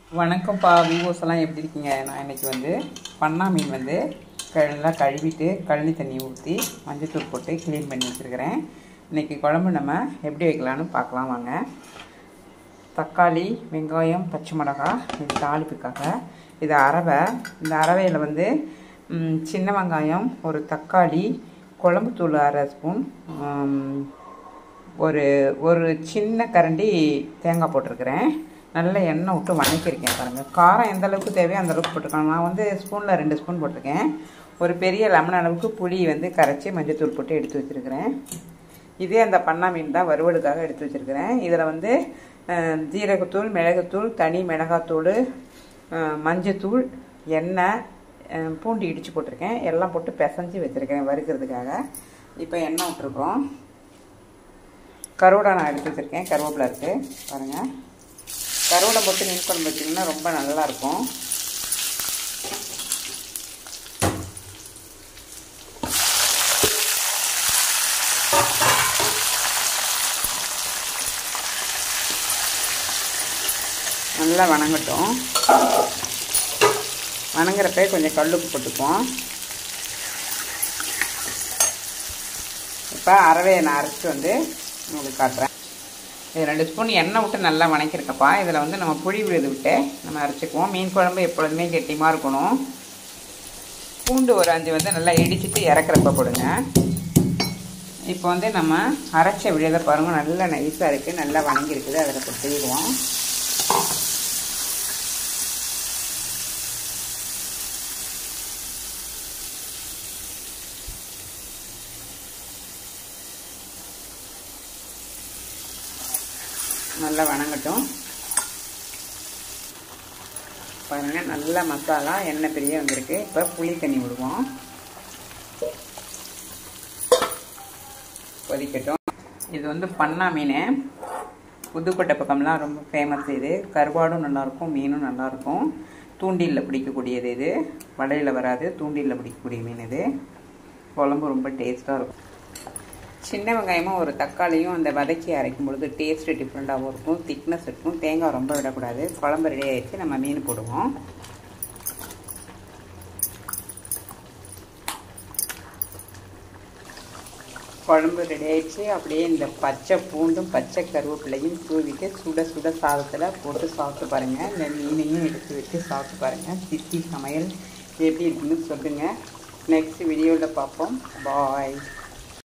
வணக்கம்ப்பா விவோஸ் எல்லாம் எப்படி இருக்கீங்க நான் இன்னைக்கு வந்து பண்ணா மீன் வந்து க- நல்லா கழுவிட்டு கழனி தண்ணி ஊற்றி மஞ்சத்தூள் போட்டு க்ளீன் பண்ணி வச்சுருக்கிறேன் இன்னைக்கு குழம்பு நம்ம எப்படி வைக்கலான்னு பார்க்கலாம் வாங்க தக்காளி வெங்காயம் பச்சை மிளகாய் இது தாளிப்புக்காக இது அரவை இந்த அரவையில் வந்து ம், சின்ன வெங்காயம் ஒரு தக்காளி குழம்புத்தூள் அரை ஸ்பூன் ம், ஒரு ஒரு சின்ன கரண்டி தேங்காய் போட்டிருக்கிறேன் நல்ல எண்ணெய் விட்டு வணக்கியிருக்கேன் பாருங்கள் காரம் எந்த அளவுக்கு தேவையோ அந்த அளவுக்கு போட்டிருக்கேன் நான் வந்து ஸ்பூனில் ரெண்டு ஸ்பூன் போட்டிருக்கேன் ஒரு பெரிய லெமன் அளவுக்கு புளி வந்து கரைச்சி மஞ்சத்தூள் போட்டு எடுத்து வச்சுருக்கிறேன் இதே அந்த பண்ணா மீன் தான் வறுவலுக்காக எடுத்து வச்சுருக்கிறேன் இதில் வந்து அஹ், ஜீரகத்தூள் மிளகுத்தூள் தனி மிளகாத்தூள் அஹ், மஞ்சத்தூள் எண்ணெய் அஹ், பூண்டு இடித்து போட்டிருக்கேன் எல்லாம் போட்டு பிசைஞ்சு வச்சுருக்கேன் வறுக்கிறதுக்காக இப்போ எண்ணெய் விட்ருக்கோம் கருவடை நான் எடுத்து வச்சுருக்கேன் கருவேப்பிலை இருக்குது பாருங்கள் கருவடை போட்டு மீன் குழம்பு வச்சிங்கன்னா ரொம்ப நல்லாயிருக்கும் நல்லா வணங்கட்டும் வணங்குறப்ப கொஞ்சம் கல்லுப்பு போட்டுக்குவோம் இப்போ அரவையை நான் அரைச்சி வந்து உங்களுக்கு காட்டுறேன் இது ரெண்டு ஸ்பூன் எண்ணெய் விட்டு நல்லா வணக்கிருக்கப்பா இதில் வந்து நம்ம புளி விழுது விட்டு நம்ம அரைச்சிக்குவோம் மீன் குழம்பு எப்பொழுதுமே கெட்டியமாக இருக்கணும் பூண்டு ஒரு அஞ்சு வந்து நல்லா இடிச்சிட்டு இறக்குறப்ப போடுங்க இப்போ வந்து நம்ம அரைச்ச விழுத பாருங்க நல்லா நைஸாக இருக்குது நல்லா வணங்கியிருக்குது அதில் கொட்டிடுவோம் நல்லா வணங்கட்டும் பாருங்க நல்ல மசாலா எண்ணெய் பெரிய வந்திருக்கு இப்போ புளி தண்ணி விடுவோம் கொதிக்கட்டும் இது வந்து பண்ணா மீன் புதுக்கோட்டை பக்கம்லாம் ரொம்ப ஃபேமஸ் இது கருவாடும் நல்லாயிருக்கும் மீனும் நல்லாயிருக்கும் தூண்டிலில் பிடிக்கக்கூடியது இது வலையில் வராது தூண்டிலில் பிடிக்கக்கூடிய மீன் இது குழம்பு ரொம்ப டேஸ்ட்டாக இருக்கும் சின்ன வெங்காயமும் ஒரு தக்காளியும் அந்த வதக்கி அரைக்கும் பொழுது டேஸ்ட்டு டிஃப்ரெண்ட்டாகவும் இருக்கும் திக்னஸ் இருக்கும் தேங்காய் ரொம்ப விடக்கூடாது குழம்பு ரெடி ஆயிடுச்சு நம்ம மீன் போடுவோம் குழம்பு ரெடி ஆயிடுச்சு அப்படியே இந்த பச்சை பூண்டும் பச்சை கருவேப்பிலையும் தூவிட்டு சுட சுட சாதத்தில் போட்டு சாப்பிட்டு பாருங்கள் இந்த மீனையும் எடுத்து வச்சு சாப்பிட்டு பாருங்கள் சித்தி சமையல் எப்படி இருக்குன்னு சொல்லுங்கள் நெக்ஸ்ட் வீடியோவில் பார்ப்போம் பாய்